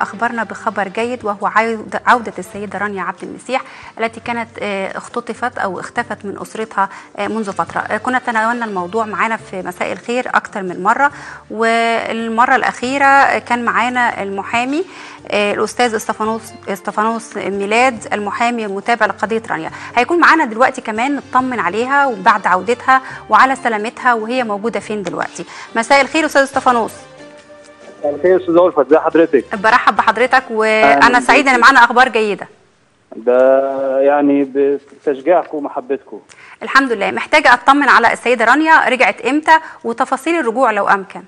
واخبرنا بخبر جيد وهو عودة, عودة السيدة رانيا عبد المسيح التي كانت آه، اختطفت او اختفت من اسرتها آه، منذ فترة آه، كنا تناولنا الموضوع معانا في مساء الخير اكتر من مرة والمرة الاخيرة كان معانا المحامي آه، الاستاذ استفانوس استفانوس ميلاد المحامي المتابع لقضيه رانيا هيكون معانا دلوقتي كمان نطمن عليها وبعد عودتها وعلى سلامتها وهي موجوده فين دلوقتي مساء الخير استاذ استفانوس الخير استاذ ألفت ازي حضرتك برحب بحضرتك أهلاً وانا سعيده ان بيك. معانا اخبار جيده ده يعني بتشجيعكم ومحبتكم الحمد لله محتاجه اطمن على السيده رانيا رجعت امتى وتفاصيل الرجوع لو امكن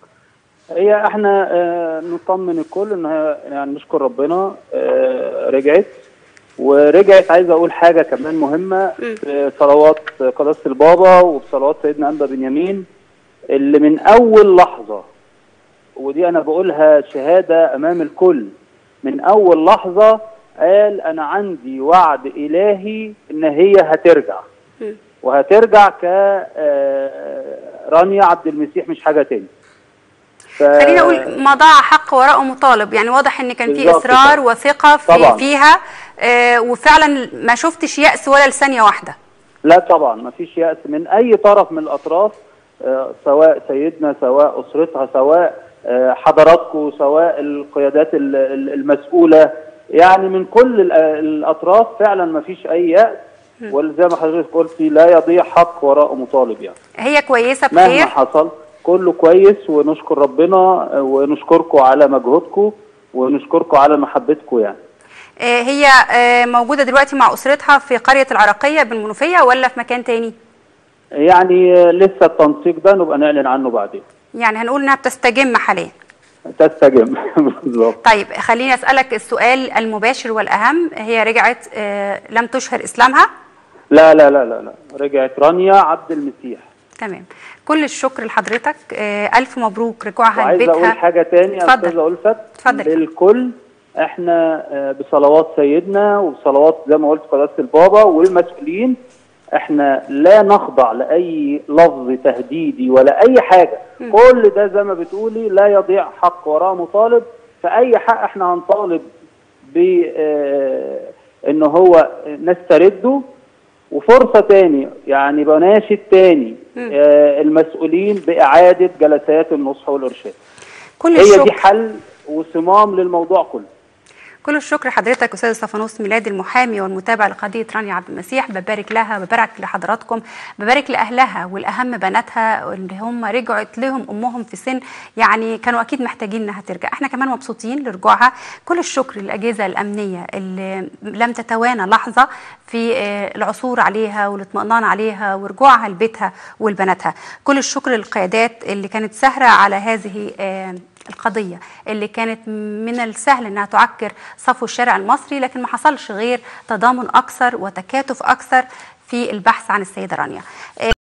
هي احنا آه، نطمن الكل انها يعني نشكر ربنا آه، رجعت ورجعت عايز اقول حاجه كمان مهمه مم. في صلوات قداسه البابا وبصلوات سيدنا انبا بنيامين اللي من اول لحظه ودي انا بقولها شهاده امام الكل من اول لحظه قال انا عندي وعد الهي ان هي هترجع مم. وهترجع ك آه، رانيا عبد المسيح مش حاجه تاني ف... خليني اقول ما ضاع حق وراءه مطالب يعني واضح ان كان في بالظبط اصرار كده. وثقه في طبعاً. فيها آه، وفعلا ما شفتش يأس ولا لثانيه واحده لا طبعا ما فيش يأس من أي طرف من الأطراف آه، سواء سيدنا سواء أسرتها سواء آه، حضراتكم سواء القيادات ال- ال- المسؤولة يعني من كل ال- الأطراف فعلا ما فيش أي يأس وزي ما حضرتك قلتي لا يضيع حق وراء مطالب يعني هي كويسه مهما بخير حصل كله كويس ونشكر ربنا آه، ونشكركم على مجهودكم ونشكركم على محبتكم يعني آه، هي آه، موجودة دلوقتي مع أسرتها في قرية العراقية بالمنوفية ولا في مكان تاني؟ يعني آه، لسه التنسيق ده نبقى نعلن عنه بعدين يعني هنقول إنها بتستجم حاليا. تستجم بالظبط طيب خليني أسألك السؤال المباشر والأهم هي رجعت آه، لم تشهر إسلامها؟ لا لا لا لا لا رجعت رانيا عبد المسيح تمام. كل الشكر لحضرتك آه، ألف مبروك رجوعها وعايز اقول لبيتها حاجه تاني يا اتفضل. استاذه الفت اتفضل. للكل احنا آه، بصلوات سيدنا وبصلوات زي ما قلت قداسه البابا والمسؤولين احنا لا نخضع لاي لفظ تهديدي ولا اي حاجه كل ده زي ما بتقولي لا يضيع حق وراء مطالب فاي حق احنا هنطالب ب آه، ان هو نسترده وفرصه تاني يعني بناشد تاني آه، المسؤولين باعاده جلسات النصح والارشاد كل هي الشكر دي حل وصمام للموضوع كله كل الشكر حضرتك استاذ استفانوس ميلاد المحامي والمتابع لقضيه رانيا عبد المسيح ببارك لها ببارك لحضراتكم ببارك لاهلها والاهم بناتها اللي هم رجعت لهم امهم في سن يعني كانوا اكيد محتاجين انها ترجع احنا كمان مبسوطين لرجوعها كل الشكر للاجهزه الامنيه اللي لم تتوانى لحظه في آه، العثور عليها والاطمئنان عليها ورجوعها لبيتها ولبناتها كل الشكر للقيادات اللي كانت سهره على هذه آه، القضية اللي كانت من السهل انها تعكر صفو الشارع المصري لكن ما حصلش غير تضامن اكثر وتكاتف اكثر في البحث عن السيدة رانيا